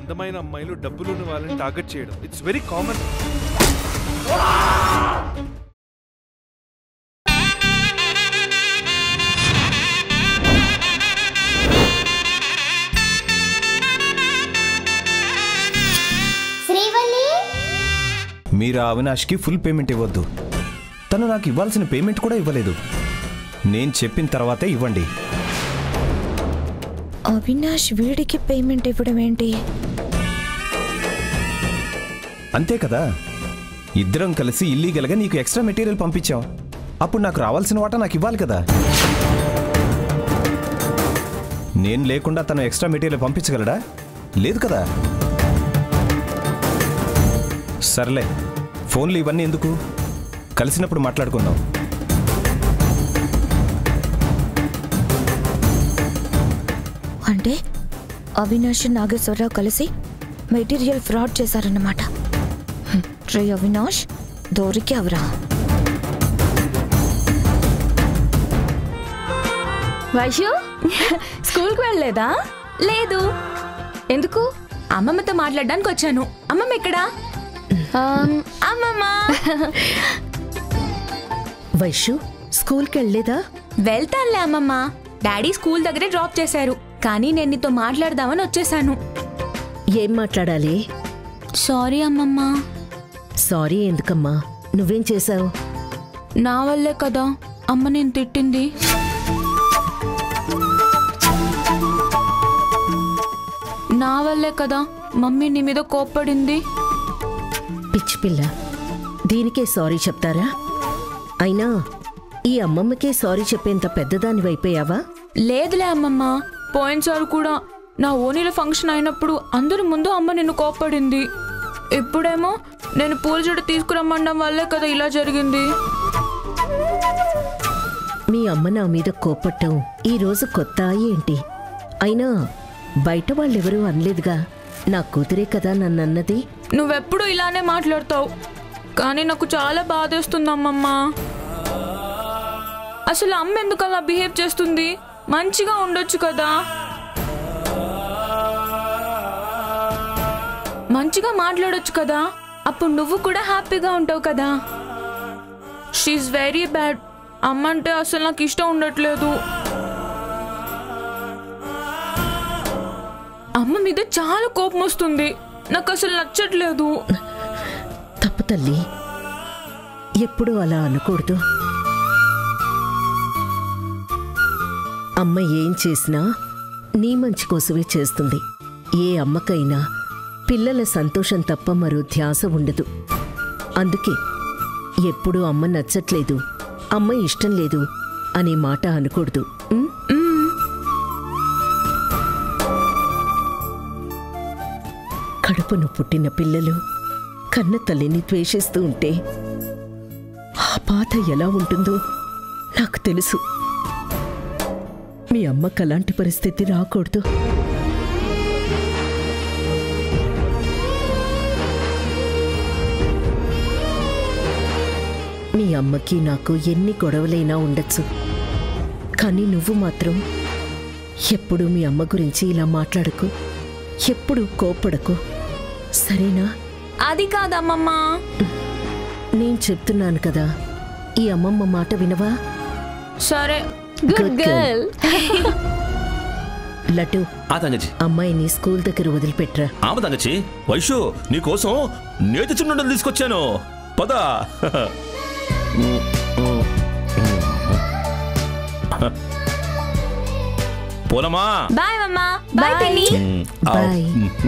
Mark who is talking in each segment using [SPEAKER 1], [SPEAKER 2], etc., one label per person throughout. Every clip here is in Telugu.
[SPEAKER 1] అందమైన అమ్మాయిలు డబ్బులున్న వాళ్ళని టార్గెట్ చేయడం ఇట్స్ వెరీ కామన్
[SPEAKER 2] శ్రీవల్లి
[SPEAKER 3] మీరు ఆ అవినాష్కి ఫుల్ పేమెంట్ ఇవ్వద్దు తను నాకు ఇవ్వాల్సిన పేమెంట్ కూడా ఇవ్వలేదు నేను చెప్పిన తర్వాతే ఇవ్వండి
[SPEAKER 4] అవినాష్ వీడికి పేమెంట్ ఇవ్వడం ఏంటి
[SPEAKER 3] అంతే కదా ఇద్దరం కలిసి ఇల్లీగల్గా నీకు ఎక్స్ట్రా మెటీరియల్ పంపించాం అప్పుడు నాకు రావాల్సిన వాటా నాకు ఇవ్వాలి కదా నేను లేకుండా తను ఎక్స్ట్రా మెటీరియల్ పంపించగలడా లేదు కదా సర్లే ఫోన్లు ఇవన్నీ ఎందుకు కలిసినప్పుడు మాట్లాడుకుందాం
[SPEAKER 4] అంటే అవినాష్ నాగేశ్వరరావు కలిసి మెటీరియల్ ఫ్రాడ్ చేశారన్నమాట హ్మ్, రే అవినాష్ దొరికావురా
[SPEAKER 5] వైషు స్కూల్కి వెళ్ళలేదా లేదు ఎందుకు అమ్మమ్మతో మాట్లాడడానికి వచ్చాను అమ్మమ్మ ఎక్కడా ఆమ్, అమ్మమ్మ
[SPEAKER 6] వైషు స్కూల్కి వెళ్ళలేదా
[SPEAKER 5] వెళ్తానులే అమ్మమ్మ డాడీ స్కూల్ దగ్గరే డ్రాప్ చేశారు కానీ నేను నీతో మాట్లాడదామని వచ్చేసాను
[SPEAKER 6] ఏం మాట్లాడాలి
[SPEAKER 5] సారీ అమ్మమ్మ
[SPEAKER 6] సారీ ఎందుకమ్మా నువ్వేం చేశావు
[SPEAKER 5] నా వల్లే కదా అమ్మ నేను తిట్టింది నా వల్లే కదా మమ్మీ నీ మీద కోప్పడింది
[SPEAKER 6] పిచ్చి పిల్ల దీనికే సారీ చెప్తారా అయినా ఈ అమ్మమ్మకే సారీ చెప్పేంత పెద్దదానివైపోయావా
[SPEAKER 5] లేదులే అమ్మమ్మ పోయినసారి కూడా నా ఓనీల ఫంక్షన్ అయినప్పుడు అందరి ముందు అమ్మ నిన్ను కోప్పడింది ఇప్పుడేమో నేను పూల జడ తీసుకురమ్మడం వల్లే కదా ఇలా జరిగింది
[SPEAKER 6] మీ అమ్మ నా మీద కోపట్టం ఈ రోజు కొత్త ఏంటి అయినా బయట వాళ్ళెవరూ అనలేదుగా నా కూతురే కదా నన్నన్నది
[SPEAKER 5] నువ్వెప్పుడు ఇలానే మాట్లాడతావు కానీ నాకు చాలా బాధేస్తుంది అమ్మమ్మ అసలు అమ్మ ఎందుకు అలా బిహేవ్ చేస్తుంది మంచిగా ఉండొచ్చు కదా మంచిగా మాట్లాడొచ్చు కదా అప్పుడు నువ్వు కూడా హ్యాపీగా ఉంటావు కదా షీఈ్ వెరీ బ్యాడ్ అమ్మ అంటే అసలు నాకు ఇష్టం ఉండట్లేదు అమ్మ మీద చాలా కోపం వస్తుంది నాకు అసలు నచ్చట్లేదు
[SPEAKER 6] తప్పు తల్లి ఎప్పుడూ అలా అనకూడదు అమ్మ ఏం చేసినా నీ మంచి కోసమే చేస్తుంది ఏ అమ్మకైనా పిల్లల సంతోషం తప్ప మరో ధ్యాస ఉండదు అందుకే ఎప్పుడూ అమ్మ నచ్చట్లేదు అమ్మ ఇష్టం లేదు అనే మాట అనకూడదు ఉం? కడుపును పుట్టిన పిల్లలు కన్న తల్లిని ద్వేషిస్తూ ఉంటే ఆ బాధ ఎలా ఉంటుందో నాకు తెలుసు మీ అమ్మకు అలాంటి పరిస్థితి రాకూడదు మీ అమ్మకి నాకు ఎన్ని గొడవలైనా ఉండొచ్చు కానీ నువ్వు మాత్రం ఎప్పుడు మీ అమ్మ గురించి ఇలా మాట్లాడకు ఎప్పుడు కోపడకు సరేనా
[SPEAKER 5] అది కాదమ్మమ్మ
[SPEAKER 6] నేను చెప్తున్నాను కదా ఈ అమ్మమ్మ మాట వినవా
[SPEAKER 5] సరే
[SPEAKER 6] గుడ్ గర్ల్ లడ్డు
[SPEAKER 7] ఆ తంగచి
[SPEAKER 6] అమ్మాయిని స్కూల్ దగ్గర వదిలిపెట్రా
[SPEAKER 7] ఆమె తంగచి వైషు నీకోసం నేతి చుండలు తీసుకొచ్చాను పద పోలమా
[SPEAKER 5] బాయ్ మమ్మా బాయ్ పిన్ని
[SPEAKER 6] బాయ్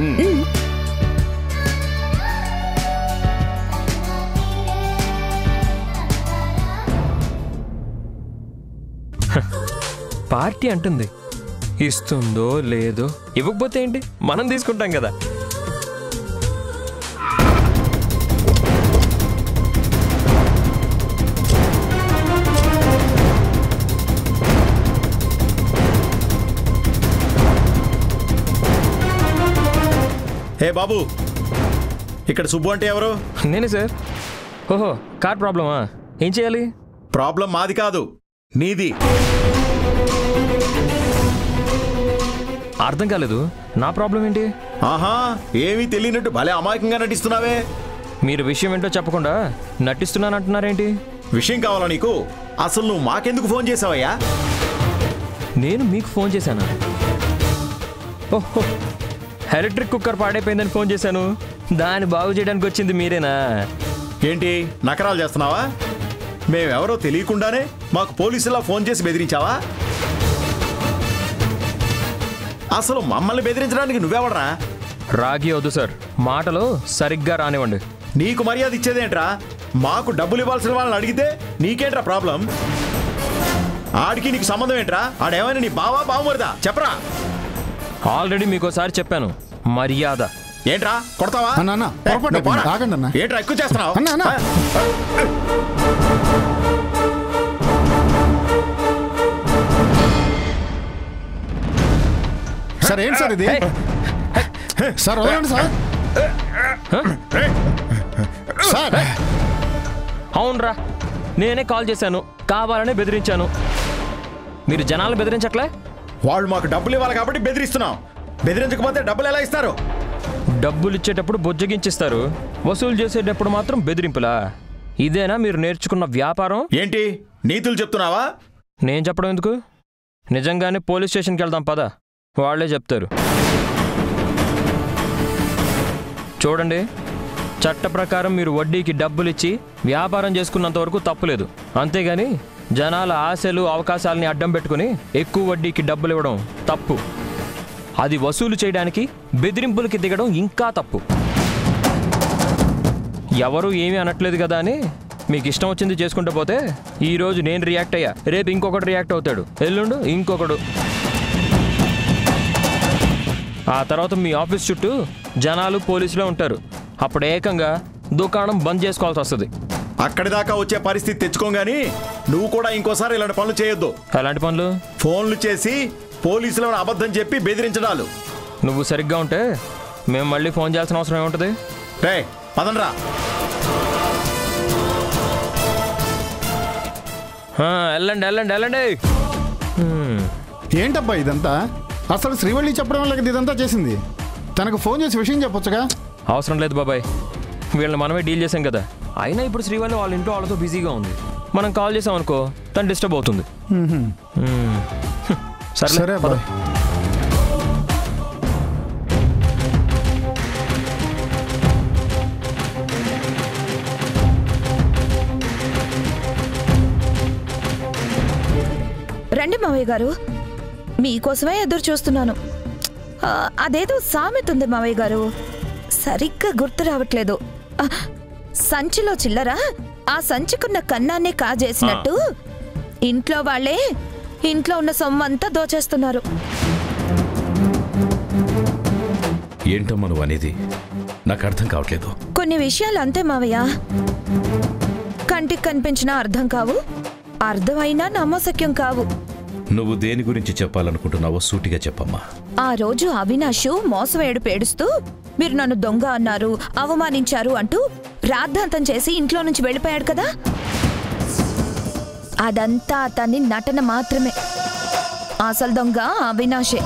[SPEAKER 8] పార్టీ అంటుంది ఇస్తుందో లేదో ఇవ్వకపోతే ఏంటి మనం తీసుకుంటాం కదా
[SPEAKER 9] హే బాబు ఇక్కడ సుబ్బు అంటే ఎవరు
[SPEAKER 8] నేనే సార్ ఓహో కార్ ప్రాబ్లమా ఏం చేయాలి
[SPEAKER 9] ప్రాబ్లం మాది కాదు నీది
[SPEAKER 8] అర్థం కాలేదు నా ప్రాబ్లం ఏంటి
[SPEAKER 9] ఆహా ఏమీ తెలియనట్టు భలే అమాయకంగా నటిస్తున్నావే
[SPEAKER 8] మీరు విషయం ఏంటో చెప్పకుండా నటిస్తున్నాను అంటున్నారేంటి
[SPEAKER 9] విషయం కావాలా నీకు అసలు నువ్వు మాకెందుకు ఫోన్ చేసావయ్యా
[SPEAKER 8] నేను మీకు ఫోన్ చేశానా ఓహో ఎలక్ట్రిక్ కుక్కర్ పాడైపోయిందని ఫోన్ చేశాను దాన్ని బాగు చేయడానికి వచ్చింది మీరేనా
[SPEAKER 9] ఏంటి నకరాలు చేస్తున్నావా మేమెవరో తెలియకుండానే మాకు పోలీసులా ఫోన్ చేసి బెదిరించావా అసలు మమ్మల్ని బెదిరించడానికి నువ్వెవడరా
[SPEAKER 8] రాగి వద్దు సార్ మాటలు సరిగ్గా రానివ్వండి
[SPEAKER 9] నీకు మర్యాద ఇచ్చేదేంట్రా మాకు డబ్బులు ఇవ్వాల్సిన వాళ్ళని అడిగితే నీకేంట్రా ప్రాబ్లం ఆడికి నీకు సంబంధం ఏంట్రా ఆడేమైనా నీ బావా బావమరిదా చెప్పరా
[SPEAKER 8] ఆల్రెడీ మీకు ఒకసారి చెప్పాను మర్యాద
[SPEAKER 9] ఏంట్రా కొడతావా
[SPEAKER 2] అన్న, అన్న,
[SPEAKER 9] ఏ,
[SPEAKER 2] పొరపాటు
[SPEAKER 9] నువ్వు పోరా.
[SPEAKER 2] అయిపోయింది. ఆగండి అన్న.
[SPEAKER 9] ఏంట్రా ఎక్కువ చేస్తున్నావు
[SPEAKER 2] అన్న, అన్న.
[SPEAKER 9] ఆ?
[SPEAKER 2] సార్ ఏంటి సార్ ఇది సార్ వదలండి సార్ సార్
[SPEAKER 8] అవునరా నేనే కాల్ చేశాను కావాలనే బెదిరించాను మీరు జనాలు బెదిరించట్లే
[SPEAKER 9] వాళ్ళు మాకు డబ్బులు ఇవ్వాలి కాబట్టి బెదిరిస్తున్నాం బెదిరించకపోతే డబ్బులు ఎలా ఇస్తారు
[SPEAKER 8] డబ్బులు ఇచ్చేటప్పుడు బొజ్జగించిస్తారు వసూలు చేసేటప్పుడు మాత్రం బెదిరింపులా ఇదేనా మీరు నేర్చుకున్న వ్యాపారం
[SPEAKER 9] ఏంటి నీతులు చెప్తున్నావా
[SPEAKER 8] నేను చెప్పడం ఎందుకు నిజంగానే పోలీస్ స్టేషన్కి వెళ్దాం పద వాళ్ళే చెప్తారు చూడండి చట్ట ప్రకారం మీరు వడ్డీకి డబ్బులు ఇచ్చి వ్యాపారం చేసుకున్నంత వరకు తప్పులేదు అంతేగాని జనాల ఆశలు అవకాశాలని అడ్డం పెట్టుకుని ఎక్కువ వడ్డీకి డబ్బులు ఇవ్వడం తప్పు అది వసూలు చేయడానికి బెదిరింపులకి దిగడం ఇంకా తప్పు ఎవరు ఏమీ అనట్లేదు కదా అని మీకు ఇష్టం వచ్చింది చేసుకుంటూ పోతే ఈ రోజు నేను రియాక్ట్ అయ్యా రేపు ఇంకొకటి రియాక్ట్ అవుతాడు ఎల్లుండు ఇంకొకడు ఆ తర్వాత మీ ఆఫీస్ చుట్టూ జనాలు పోలీసులే ఉంటారు అప్పుడు ఏకంగా దుకాణం బంద్ చేసుకోవాల్సి వస్తుంది
[SPEAKER 9] అక్కడి దాకా వచ్చే పరిస్థితి తెచ్చుకోగాని నువ్వు కూడా ఇంకోసారి ఇలాంటి పనులు చేయొద్దు
[SPEAKER 8] అలాంటి పనులు
[SPEAKER 9] ఫోన్లు చేసి పోలీసులను అబద్ధం చెప్పి బెదిరించడాలు
[SPEAKER 8] నువ్వు సరిగ్గా ఉంటే మేము మళ్ళీ ఫోన్ చేయాల్సిన అవసరం ఏముంటుంది
[SPEAKER 9] రే పదండ్రా
[SPEAKER 8] ఆ, వెళ్ళండి వెళ్ళండి వెళ్ళండి హ్మ్.
[SPEAKER 2] ఏంటబ్బా ఇదంతా అసలు శ్రీవల్లి చెప్పడం వల్ల కదా ఇదంతా చేసింది తనకు ఫోన్ చేసి విషయం చెప్పొచ్చుగా
[SPEAKER 8] అవసరం లేదు బాబాయ్ వీళ్ళని మనమే డీల్ చేసాం కదా అయినా ఇప్పుడు శ్రీవాణి వాళ్ళ ఇంట్లో వాళ్ళతో బిజీగా ఉంది మనం కాల్ చేసాం అనుకో తను డిస్టర్బ్ అవుతుంది హ్మ్. హ్మ్. సర్లే,
[SPEAKER 2] సరే
[SPEAKER 8] పద.
[SPEAKER 2] అబ్బాయి
[SPEAKER 4] రండి మావయ్య గారు మీకోసమే ఎదురు చూస్తున్నాను ఆ, అదేదో సామెత ఉంది మావయ్య గారు సరిగ్గా గుర్తు రావట్లేదు ఆ, సంచిలో చిల్లరా ఆ సంచికున్న కన్నాన్నే కాజేసినట్టు ఇంట్లో వాళ్ళే ఇంట్లో ఉన్న సొమ్మంతా దోచేస్తున్నారు
[SPEAKER 7] ఏంటమ్మా నువ్వు అనేది నాకు అర్థం కావట్లేదు
[SPEAKER 4] కొన్ని విషయాలు అంతే మావయ్య కంటికి కనిపించినా అర్థం కావు అర్థమైనా నమ్మశక్యం కావు
[SPEAKER 7] నువ్వు దేని గురించి చెప్పాలనుకుంటున్నావో సూటిగా చెప్పమ్మా
[SPEAKER 4] ఆ రోజు అవినాష్ మోసం ఏడుపు ఏడుస్తూ మీరు నన్ను దొంగ అన్నారు అవమానించారు అంటూ రాద్ధాంతం చేసి ఇంట్లో నుంచి వెళ్ళిపోయాడు కదా అదంతా అతన్ని నటన మాత్రమే అసలు దొంగ అవినాషే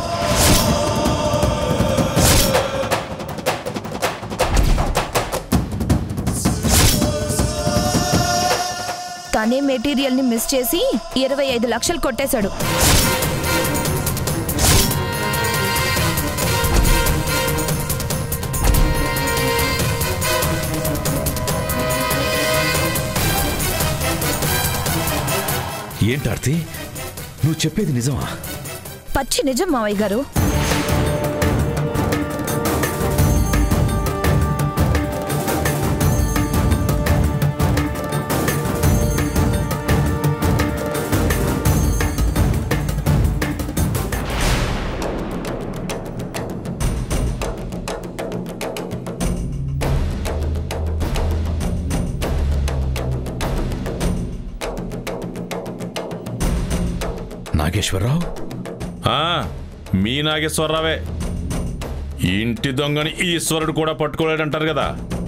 [SPEAKER 4] తనే మెటీరియల్ ని మిస్ చేసి ఇరవై ఐదు లక్షలు కొట్టేశాడు
[SPEAKER 7] ఏంటార్తి నువ్వు చెప్పేది నిజమా
[SPEAKER 4] పచ్చి నిజం మావయ్య గారు
[SPEAKER 7] నాగేశ్వరరావు
[SPEAKER 10] ఆ, మీ నాగేశ్వరరావే ఇంటి దొంగని ఈశ్వరుడు కూడా పట్టుకోలేడంటారు కదా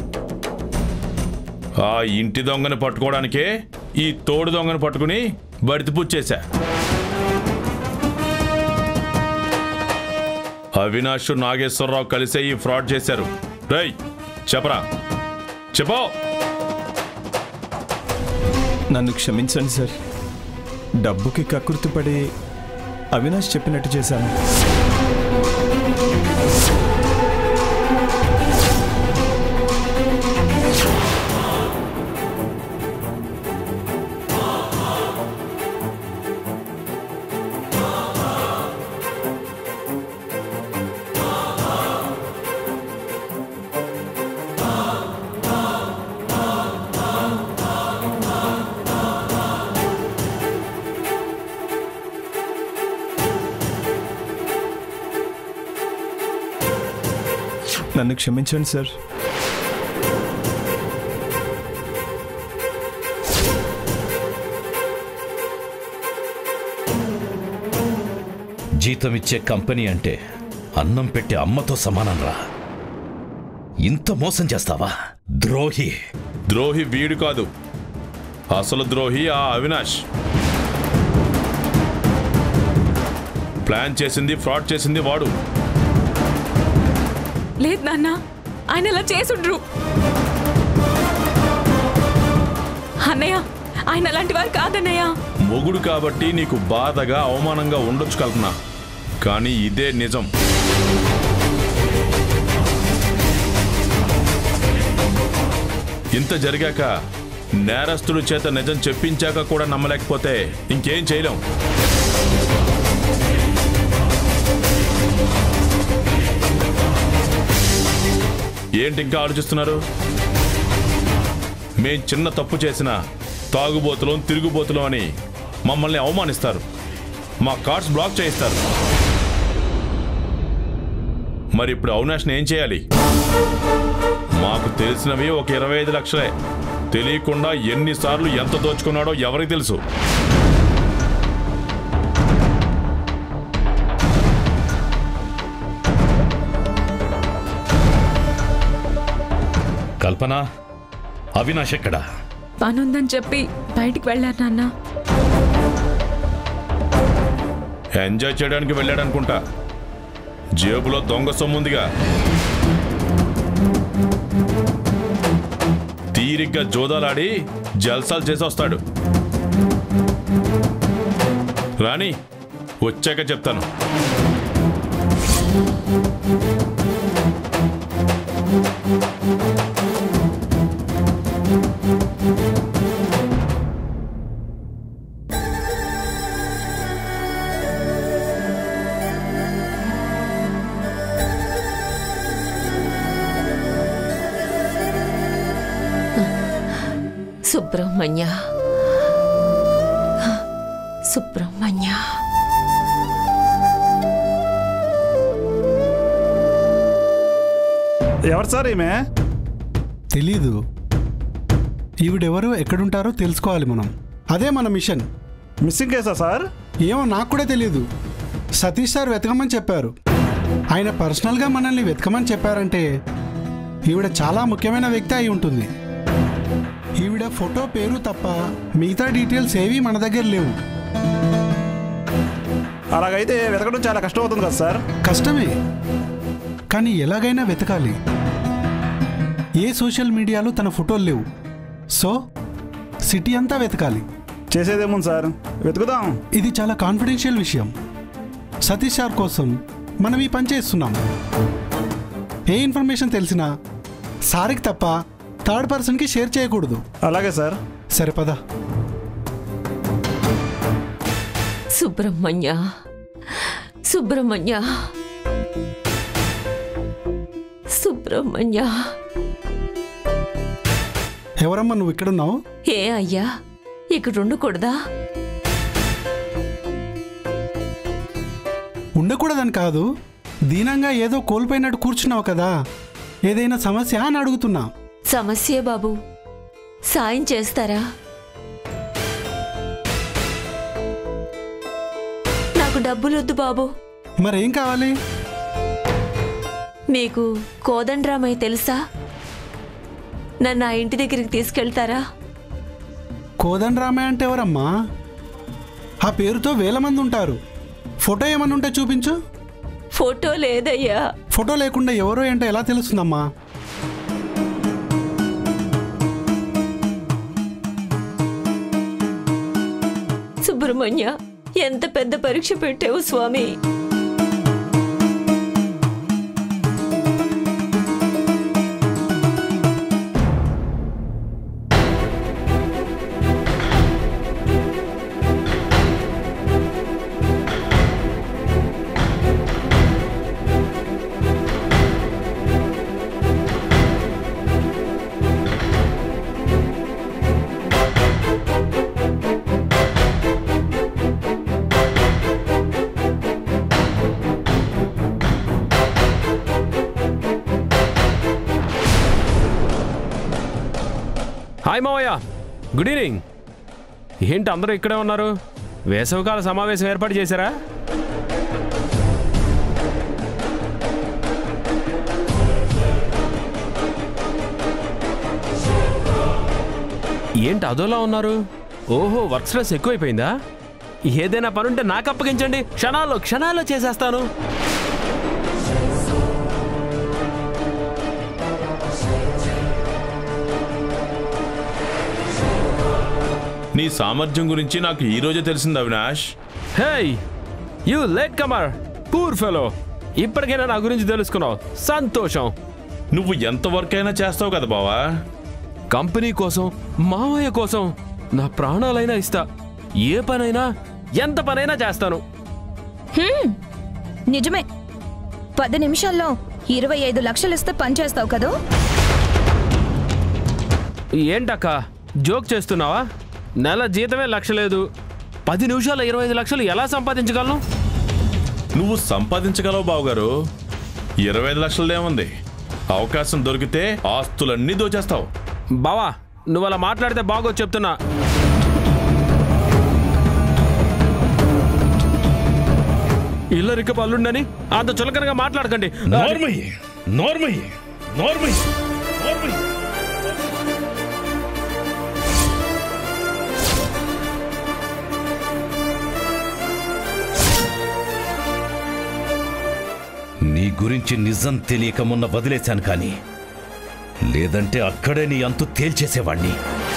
[SPEAKER 10] ఆ ఇంటి దొంగని పట్టుకోవడానికే ఈ తోడు దొంగని పట్టుకుని బడితి పుచ్చేశా అవినాష్ నాగేశ్వరరావు కలిసే ఈ ఫ్రాడ్ చేశారు రై చెప్పరా చెప్పో
[SPEAKER 3] నన్ను క్షమించండి సార్ డబ్బుకి కకృతిపడి అవినాష్ చెప్పినట్టు చేశాను నన్ను క్షమించండి సార్
[SPEAKER 11] జీతం ఇచ్చే కంపెనీ అంటే అన్నం పెట్టే అమ్మతో సమానం రా ఇంత మోసం చేస్తావా ద్రోహి
[SPEAKER 10] ద్రోహి వీడు కాదు అసలు ద్రోహి ఆ అవినాష్ ప్లాన్ చేసింది ఫ్రాడ్ చేసింది వాడు
[SPEAKER 5] లేదు నాన్న ఆయన అలా చేసుండ్రు అన్నయ్య ఆయన అలాంటి వారు కాదన్నయ్య
[SPEAKER 10] మొగుడు కాబట్టి నీకు బాధగా అవమానంగా ఉండొచ్చు కల్పన కానీ ఇదే నిజం ఇంత జరిగాక నేరస్తుడి చేత నిజం చెప్పించాక కూడా నమ్మలేకపోతే ఇంకేం చేయలేం ఏంటి ఇంకా ఆలోచిస్తున్నారు మేం చిన్న తప్పు చేసినా తాగుబోతులం తిరుగుబోతులం అని మమ్మల్ని అవమానిస్తారు మా కార్డ్స్ బ్లాక్ చేయిస్తారు మరి ఇప్పుడు అవినాష్ని ఏం చేయాలి మాకు తెలిసినవి ఒక ఇరవై ఐదు లక్షలే తెలియకుండా ఎన్నిసార్లు ఎంత దోచుకున్నాడో ఎవరికి తెలుసు
[SPEAKER 11] కల్పన అవినాష్ ఎక్కడా
[SPEAKER 5] పనుందని చెప్పి బయటికి వెళ్ళారు నాన్న
[SPEAKER 10] ఎంజాయ్ చేయడానికి వెళ్ళాడనుకుంటా జేబులో దొంగ సొమ్ముందిగా తీరిగ్గా జోదాలాడి జల్సాలు చేసి వస్తాడు రాణి వచ్చాక చెప్తాను
[SPEAKER 6] సుబ్రహ్మణ్య సుబ్రహ్మణ్య
[SPEAKER 12] ఎవరు సార్ ఈమె
[SPEAKER 13] తెలీదు ఈవిడెవరో ఎక్కడుంటారో తెలుసుకోవాలి మనం అదే మన మిషన్
[SPEAKER 12] మిస్సింగ్ కేసా సార్
[SPEAKER 13] ఏమో నాకు కూడా తెలియదు సతీష్ సార్ వెతకమని చెప్పారు ఆయన పర్సనల్గా మనల్ని వెతకమని చెప్పారంటే ఈవిడ చాలా ముఖ్యమైన వ్యక్తి అయి ఉంటుంది ఈవిడ ఫోటో పేరు తప్ప మిగతా డీటెయిల్స్ ఏవి మన దగ్గర లేవు
[SPEAKER 12] అలాగైతే వెతకడం చాలా కష్టం అవుతుంది కదా సార్
[SPEAKER 13] కష్టమే కానీ ఎలాగైనా వెతకాలి ఏ సోషల్ మీడియాలో తన ఫోటోలు లేవు సో సిటీ అంతా వెతకాలి
[SPEAKER 12] చేసేదేముంది సార్ వెతుకుదాం
[SPEAKER 13] ఇది చాలా కాన్ఫిడెన్షియల్ విషయం సతీష్ సార్ కోసం మనం ఈ పని చేస్తున్నాం ఏ ఇన్ఫర్మేషన్ తెలిసినా సార్కి తప్ప థర్డ్ పర్సన్కి షేర్ చేయకూడదు
[SPEAKER 12] అలాగే సార్
[SPEAKER 13] సరే పద
[SPEAKER 6] సుబ్రహ్మణ్య సుబ్రహ్మణ్య సుబ్రహ్మణ్య
[SPEAKER 13] ఎవరమ్మా నువ్వు ఇక్కడున్నావు
[SPEAKER 6] ఏ అయ్యా ఇక్కడ ఉండకూడదా
[SPEAKER 13] ఉండకూడదని కాదు దీనంగా ఏదో కోల్పోయినట్టు కూర్చున్నావు కదా ఏదైనా సమస్య అని అడుగుతున్నా
[SPEAKER 6] సమస్యే బాబు సాయం చేస్తారా నాకు డబ్బులొద్దు బాబు
[SPEAKER 13] మరేం కావాలి
[SPEAKER 6] మీకు కోదండరామయ్య తెలుసా నన్ను ఆ ఇంటి దగ్గరికి తీసుకెళ్తారా
[SPEAKER 13] కోదండరామయ్య అంటే ఎవరమ్మా ఆ పేరుతో వేల మంది ఉంటారు ఫోటో ఏమన్నా ఉంటే చూపించు
[SPEAKER 14] ఫోటో లేదయ్యా
[SPEAKER 13] ఫోటో లేకుండా ఎవరో ఏంటో ఎలా తెలుస్తుందమ్మా
[SPEAKER 14] సుబ్రహ్మణ్య ఎంత పెద్ద పరీక్ష పెట్టావు స్వామి
[SPEAKER 15] హాయ్ మావయ్య గుడ్ ఈవినింగ్ ఏంటి అందరూ ఇక్కడే ఉన్నారు వేసవికాల సమావేశం ఏర్పాటు చేశారా ఏంటి అదోలా ఉన్నారు ఓహో వర్క్ స్ట్రెస్ ఎక్కువైపోయిందా ఏదైనా పనుంటే నాకు అప్పగించండి క్షణాల్లో క్షణాల్లో చేసేస్తాను
[SPEAKER 10] నీ సామర్థ్యం గురించి నాకు ఈ రోజే తెలిసింది Avinash
[SPEAKER 15] hey you late comer poor fellow ఇప్పటికైనా నా గురించి తెలుసుకున్నావు సంతోషం
[SPEAKER 10] నువ్వు ఎంత వర్క్ అయినా చేస్తావు కదా బావా
[SPEAKER 15] కంపెనీ కోసం మావయ్య కోసం నా ప్రాణాలైనా ఇస్తా ఏ పనైనా ఎంత పనైనా చేస్తాను
[SPEAKER 4] హ్మ్, నిజమే పది నిమిషాల్లో ఇరవై ఐదు లక్షలు ఇస్తే పని చేస్తావు కదూ
[SPEAKER 15] ఏంటక్క జోక్ చేస్తున్నావా నెల జీతమే లక్ష లేదు పది నిమిషాల ఇరవై ఐదు లక్షలు ఎలా సంపాదించగలను
[SPEAKER 10] నువ్వు సంపాదించగలవు బావగారు ఇరవై ఐదు లక్షలదేముంది అవకాశం దొరికితే ఆస్తులన్నీ దోచేస్తావు
[SPEAKER 15] బావా నువ్వు అలా మాట్లాడితే బాగో చెప్తున్నా ఇల్లరిక పల్లుండని అంత చులకనగా మాట్లాడకండి
[SPEAKER 11] నోర్మయ్య నోర్మయ్య నోర్మయ్య నోర్మయ్య నీ గురించి నిజం తెలియక మొన్న వదిలేశాను కానీ లేదంటే అక్కడే నీ అంతు తేల్చేసేవాణ్ణి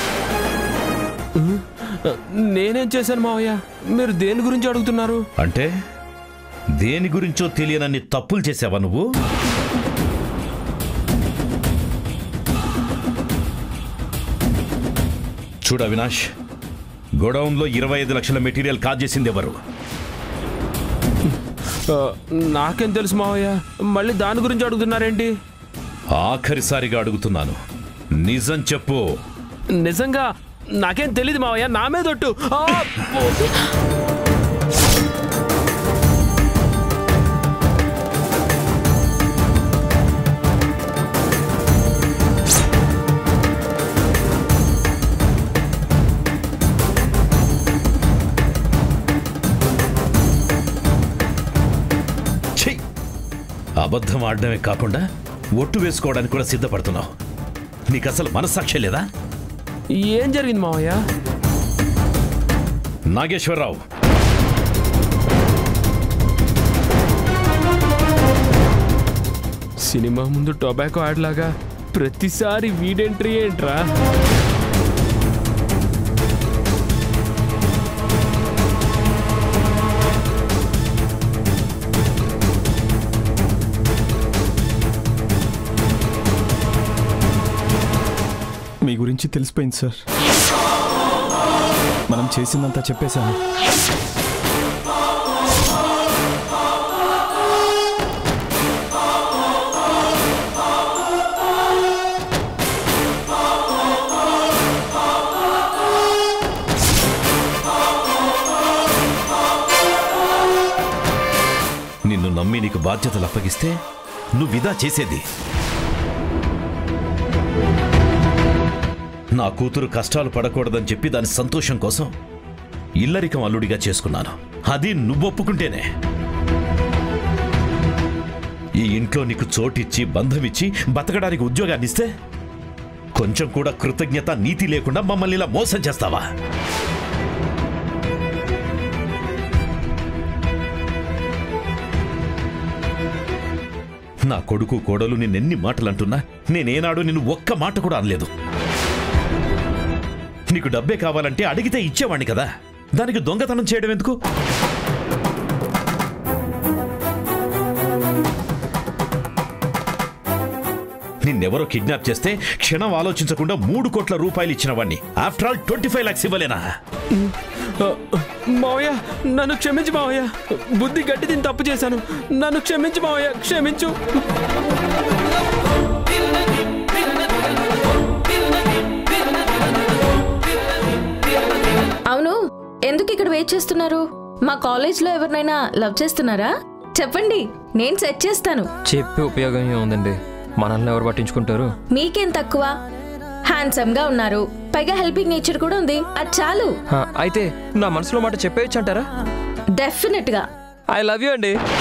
[SPEAKER 15] నేనేం చేశాను మావయ్య మీరు దేని గురించి అడుగుతున్నారు
[SPEAKER 11] అంటే దేని గురించో తెలియనన్ని తప్పులు చేసావా నువ్వు చూడు అవినాష్ గోడౌన్లో ఇరవై ఐదు లక్షల మెటీరియల్ కాజేసింది ఎవరు
[SPEAKER 15] ఆ, నాకేం తెలుసు మావయ్య మళ్ళీ దాని గురించి అడుగుతున్నారేంటి
[SPEAKER 11] ఆఖరిసారిగా అడుగుతున్నాను నిజం చెప్పు
[SPEAKER 15] నిజంగా నాకేం తెలియదు మావయ్య నా మీదొట్టు ఆ, ఓ.
[SPEAKER 11] ఛీ! అబద్ధం ఆడడమే కాకుండా ఒట్టు వేసుకోవడానికి కూడా సిద్ధపడుతున్నావు నీకు అసలు మనస్సాక్షి లేదా
[SPEAKER 15] ఏం జరిగింది మావయ్య
[SPEAKER 11] నాగేశ్వరరావు
[SPEAKER 15] సినిమా ముందు టొబాకో యాడ్ లాగా ప్రతిసారి వీడెంట్రీ ఏంట్రా
[SPEAKER 3] మీ గురించి తెలిసిపోయింది సార్ మనం చేసిందంతా చెప్పేశాను
[SPEAKER 11] నిన్ను నమ్మి నీకు బాధ్యతలు అప్పగిస్తే నువ్విదా చేసేది నా కూతురు కష్టాలు పడకూడదని చెప్పి దాని సంతోషం కోసం ఇల్లరికం అల్లుడిగా చేసుకున్నాను అది నువ్వు ఒప్పుకుంటేనే ఈ ఇంట్లో నీకు చోటిచ్చి బంధమిచ్చి బతకడానికి ఉద్యోగాన్ని ఇస్తే కొంచెం కూడా కృతజ్ఞత నీతి లేకుండా మమ్మల్ని ఇలా మోసం చేస్తావా నా కొడుకు కోడలు నిన్నెన్ని మాటలు అంటున్నా నేనేనాడు నిన్ను ఒక్క మాట కూడా అనలేదు నీకు డబ్బే కావాలంటే అడిగితే ఇచ్చేవాణ్ణి కదా దానికి దొంగతనం చేయడం ఎందుకు నిన్నెవరో కిడ్నాప్ చేస్తే క్షణం ఆలోచించకుండా మూడు కోట్ల రూపాయలు ఇచ్చిన వాణ్ణి after all twenty five lakhs ఇవ్వలేనా
[SPEAKER 15] ఆ, మావయ్య నన్ను క్షమించు మావయ్య బుద్ధి గట్టి తిని తప్పు చేశాను నన్ను క్షమించు మావయ్య క్షమించు
[SPEAKER 14] అవును ఎందుకు ఇక్కడ వెయిట్ చేస్తున్నారు మా కాలేజ్లో ఎవరినైనా లవ్ చేస్తున్నారా చెప్పండి నేను సెట్ చేస్తాను
[SPEAKER 8] చెప్పి ఉపయోగం ఏముందండి మనల్ని ఎవరు పట్టించుకుంటారు
[SPEAKER 14] మీకేం తక్కువ హ్యాండ్సమ్ గా ఉన్నారు పైగా హెల్పింగ్ నేచర్ కూడా ఉంది అది చాలు
[SPEAKER 8] హా, అయితే నా మనసులో మాట చెప్పేయచ్చు అంటారా
[SPEAKER 14] డెఫినెట్ గా
[SPEAKER 8] ఐ లవ్ యూ అండి